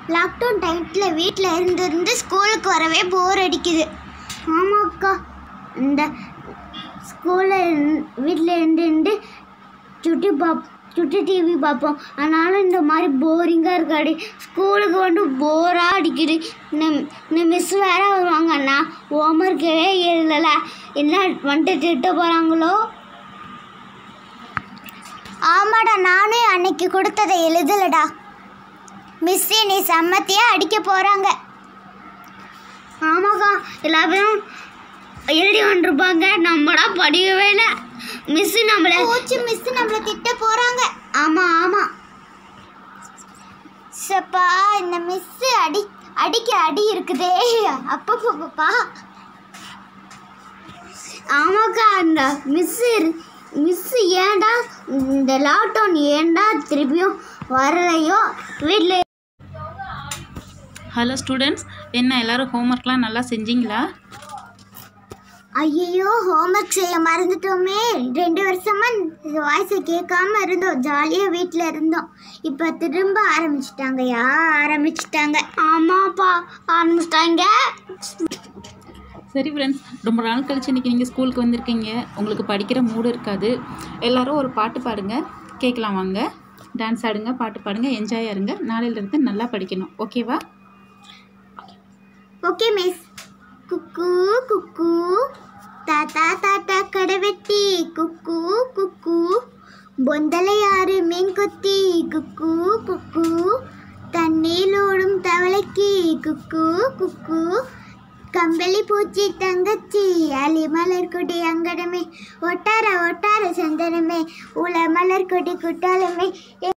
lockdown டைத்தில் வீட்டில் இருந்து இருந்து ஸ்கூலுக்கு வரவே போர் அடிக்குது ஆமாக்கா இந்த ஸ்கூலில் வீட்டில் இருந்து இருந்து சுட்டி பாப் சுட்டி டிவி பார்ப்போம் அதனால இந்த மாதிரி போரிங்காக இருக்காடி ஸ்கூலுக்கு வந்து போராக அடிக்குது இந்த இந்த மிஸ் வேற வருவாங்கண்ணா ஹோம்ஒர்க்கே எழுதலை என்ன வந்துட்டு திட்ட போகிறாங்களோ ஆமாடா நானும் அன்னைக்கு கொடுத்ததை எழுதலடா மிஸ் நீ சம்மத்தியாக அடிக்க போகிறாங்க ஆமாக்கா எல்லா பேரும் எழுதி வந்துருப்பாங்க நம்மளா படிக்கவே இல்லை மிஸ் நம்மளை கோச்சு மிஸ் நம்மளை திட்ட போகிறாங்க ஆமாம் ஆமாம் சப்பா இந்த மிஸ் அடி அடிக்க அடி இருக்குதே அப்பப்பப்பா ஆமாக்கா அந்த மிஸ்ஸு மிஸ்ஸு ஏன்டா இந்த லாக்டவுன் ஏன்டா திருப்பியும் வரலையோ வீட்டில் ஹலோ ஸ்டூடெண்ட்ஸ் என்ன எல்லாரும் ஹோம்ஒர்க்லாம் நல்லா செஞ்சீங்களா ஐயோ ஹோம்ஒர்க் செய்ய மறந்துட்டோமே ரெண்டு வருஷமா வாய்ஸை கேட்காம இருந்தோம் ஜாலியாக வீட்டில் இருந்தோம் இப்போ திரும்ப ஆரம்பிச்சிட்டாங்கயா ஆரம்பிச்சிட்டாங்க ஆமாப்பா ஆரம்பிச்சிட்டாங்க சரி ஃப்ரெண்ட்ஸ் ரொம்ப நாள் கழிச்சு இன்றைக்கி நீங்கள் ஸ்கூலுக்கு வந்திருக்கீங்க உங்களுக்கு படிக்கிற மூடு இருக்காது எல்லாரும் ஒரு பாட்டு பாடுங்க கேட்கலாம் வாங்க டான்ஸ் ஆடுங்க பாட்டு பாடுங்க என்ஜாயாக இருங்க நாளையிலேருந்து நல்லா படிக்கணும் ஓகேவா ஓகே மிஸ் குக்கு குக்கு தாத்தா தாத்தா கடவெட்டி குக்கு குக்கு பொந்தலை யாரு மீன் கொத்தி குக்கு குக்கு தண்ணியில் ஓடும் தவளைக்கு குக்கு குக்கு கம்பளி பூச்சி தங்கச்சி அலி மலர் கொடி அங்கடமே ஒட்டார ஒட்டார சந்தனமே உல மலர் கொடி குட்டாலமே